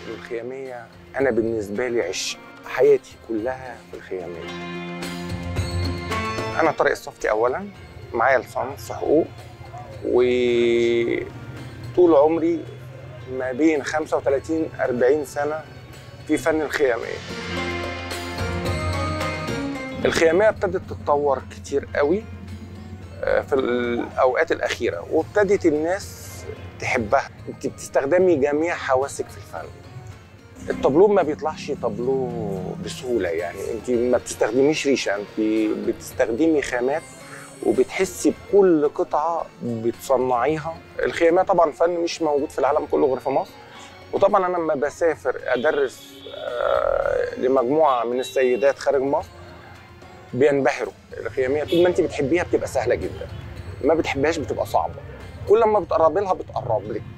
الخيامية أنا بالنسبة لي عشق حياتي كلها في الخيامية أنا طارق الصفتي أولا معايا ليسانس حقوق وطول عمري ما بين 35 40 سنة في فن الخيامية الخيامية ابتدت تتطور كتير قوي آه، في الأوقات الأخيرة وابتدت الناس تحبها انت بتستخدمي جميع حواسك في الفن الطابلو ما بيطلعش طابلو بسهولة يعني انت ما بتستخدميش ريشة انت بتستخدمي خامات وبتحسي بكل قطعة بتصنعيها الخيامية طبعا فن مش موجود في العالم كله غير في مصر وطبعا انا لما بسافر ادرس آه، لمجموعة من السيدات خارج مصر بينبهروا الخيامية طول ما انت بتحبيها بتبقى سهلة جدا ما بتحبهاش بتبقى صعبة كل ما بتقربي لها بتقرب لك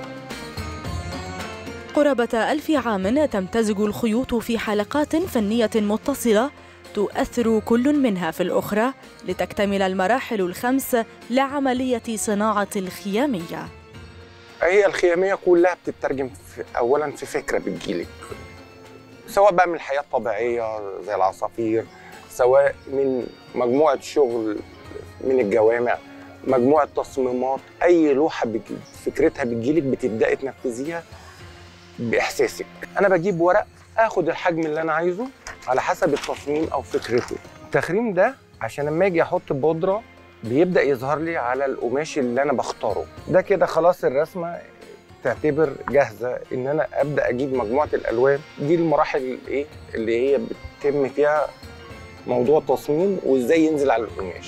قرابة ألف عام تمتزج الخيوط في حلقات فنية متصلة تؤثر كل منها في الأخرى لتكتمل المراحل الخمس لعملية صناعة الخيامية هي الخيامية كلها بتترجم في أولا في فكرة بتجيلك سواء بقى من الحياة الطبيعية زي العصافير سواء من مجموعة شغل من الجوامع مجموعة تصميمات أي لوحة بتجي فكرتها بتجيلك بتبدأي تنفذيها بإحساسك أنا بجيب ورق آخد الحجم اللي أنا عايزه على حسب التصميم أو فكرته التخريم ده عشان لما أجي أحط بودرة بيبدأ يظهر لي على القماش اللي أنا بختاره ده كده خلاص الرسمة تعتبر جاهزة إن أنا أبدأ أجيب مجموعة الألوان دي المراحل الإيه اللي هي بتتم فيها موضوع التصميم وإزاي ينزل على القماش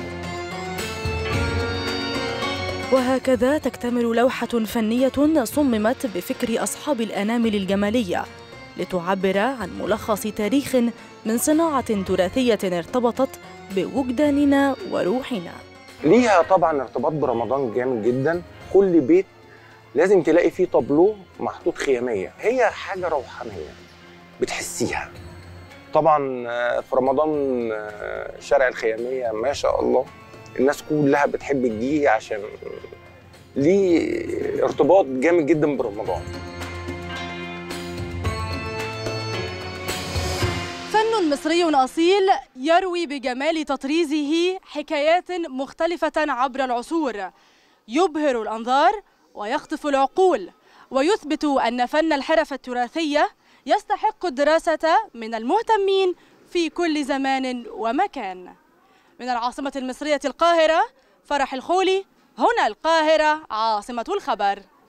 وهكذا تكتمل لوحة فنية صممت بفكر أصحاب الأنامل الجمالية لتعبر عن ملخص تاريخ من صناعة تراثية ارتبطت بوجداننا وروحنا ليها طبعا ارتباط برمضان جامد جدا كل بيت لازم تلاقي فيه طابلو محطوط خياميه هي حاجه روحانيه بتحسيها طبعا آه، في رمضان آه، شارع الخياميه ما شاء الله الناس كلها بتحب تجي عشان ليه ارتباط جامد جدا برمضان فن مصري أصيل يروي بجمال تطريزه حكايات مختلفة عبر العصور يبهر الأنظار ويخطف العقول ويثبت أن فن الحرف التراثية يستحق الدراسة من المهتمين في كل زمان ومكان من العاصمة المصرية القاهرة فرح الخولي هنا القاهرة عاصمة الخبر